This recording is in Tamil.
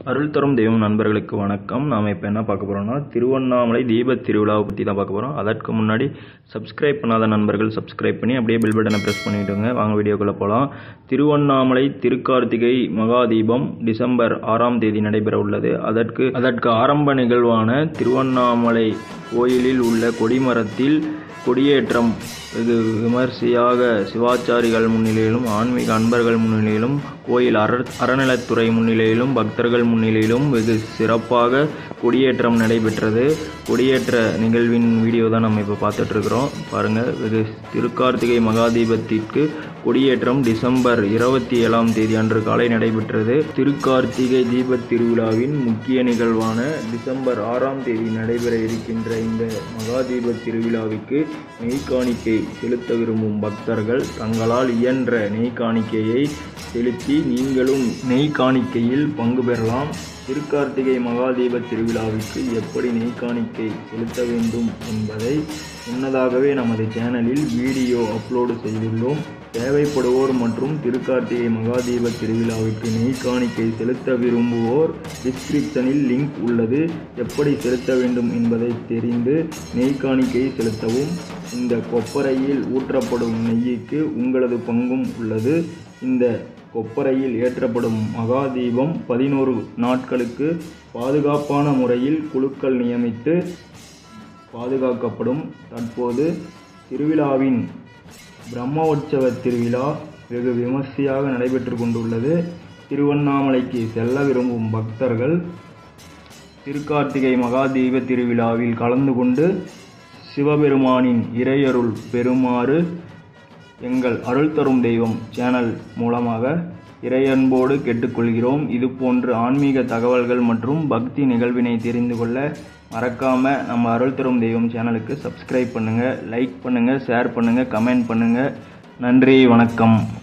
அருள் தரும் தெய்வம் நண்பர்களுக்கு வணக்கம் நாம் இப்போ என்ன பார்க்க போகிறோம்னா திருவண்ணாமலை தீபத் திருவிழாவை பற்றி தான் பார்க்க போகிறோம் அதற்கு முன்னாடி சப்ஸ்கிரைப் பண்ணாத நண்பர்கள் சப்ஸ்கிரைப் பண்ணி அப்படியே பெல் பட்டனை ப்ரெஸ் பண்ணிவிடுங்க வாங்க வீடியோக்குள்ளே போகலாம் திருவண்ணாமலை திருக்கார்த்திகை மகாதீபம் டிசம்பர் ஆறாம் தேதி நடைபெற உள்ளது அதற்கு அதற்கு ஆரம்ப நிகழ்வான திருவண்ணாமலை கோயிலில் உள்ள கொடிமரத்தில் கொடியேற்றம் வெகு விமரிசையாக சிவாச்சாரிகள் முன்னிலையிலும் ஆன்மீக அன்பர்கள் முன்னிலையிலும் கோயில் அற அறநிலைத்துறை முன்னிலையிலும் பக்தர்கள் முன்னிலையிலும் வெகு சிறப்பாக கொடியேற்றம் நடைபெற்றது கொடியேற்ற நிகழ்வின் வீடியோ தான் நம்ம இப்போ பார்த்துட்ருக்குறோம் பாருங்கள் வெகு திருக்கார்த்திகை மகாதீபத்திற்கு கொடியேற்றம் டிசம்பர் இருபத்தி ஏழாம் தேதி அன்று காலை நடைபெற்றது திருக்கார்த்திகை தீபத் திருவிழாவின் முக்கிய நிகழ்வான டிசம்பர் ஆறாம் தேதி நடைபெற இருக்கின்ற இந்த மகாதீப திருவிழாவிற்கு நெய்க்காணிக்கை செலுத்த விரும்பும் பக்தர்கள் தங்களால் இயன்ற நெய்க்காணிக்கையை செலுத்தி நீங்களும் நெய்க்காணிக்கையில் பங்கு பெறலாம் திருக்கார்த்திகை மகாதீப திருவிழாவிற்கு எப்படி நெய்க்காணிக்கை செலுத்த வேண்டும் என்பதை முன்னதாகவே நமது சேனலில் வீடியோ அப்லோடு செய்துள்ளோம் தேவைப்படுவோர் மற்றும் திருக்கார்த்திகை மகாதீப திருவிழாவிற்கு நெய்க்காணிக்கை செலுத்த விரும்புவோர் டிஸ்கிரிப்ஷனில் லிங்க் உள்ளது எப்படி செலுத்த வேண்டும் என்பதை தெரிந்து நெய்க்காணிக்கை செலுத்தவும் இந்த கொப்பரையில் ஊற்றப்படும் நெய்யிற்கு உங்களது பங்கும் உள்ளது இந்த கொப்பரையில் ஏற்றப்படும் மகாதீபம் பதினோரு நாட்களுக்கு பாதுகாப்பான முறையில் குழுக்கள் நியமித்து பாதுகாக்கப்படும் தற்போது திருவிழாவின் பிரம்மோற்சவ திருவிழா வெகு விமர்சையாக நடைபெற்று கொண்டுள்ளது திருவண்ணாமலைக்கு செல்ல விரும்பும் பக்தர்கள் திருக்கார்த்திகை மகாதீப திருவிழாவில் கலந்து கொண்டு சிவபெருமானின் இறையருள் பெறுமாறு எங்கள் அருள் தரும் தெய்வம் சேனல் மூலமாக இறையன்போடு கேட்டுக்கொள்கிறோம் இது போன்று ஆன்மீக தகவல்கள் மற்றும் பக்தி நிகழ்வினை தெரிந்து கொள்ள மறக்காமல் நம்ம அருள் தரும் தெய்வம் சேனலுக்கு சப்ஸ்கிரைப் பண்ணுங்கள் லைக் பண்ணுங்கள் ஷேர் பண்ணுங்கள் கமெண்ட் பண்ணுங்கள் நன்றி வணக்கம்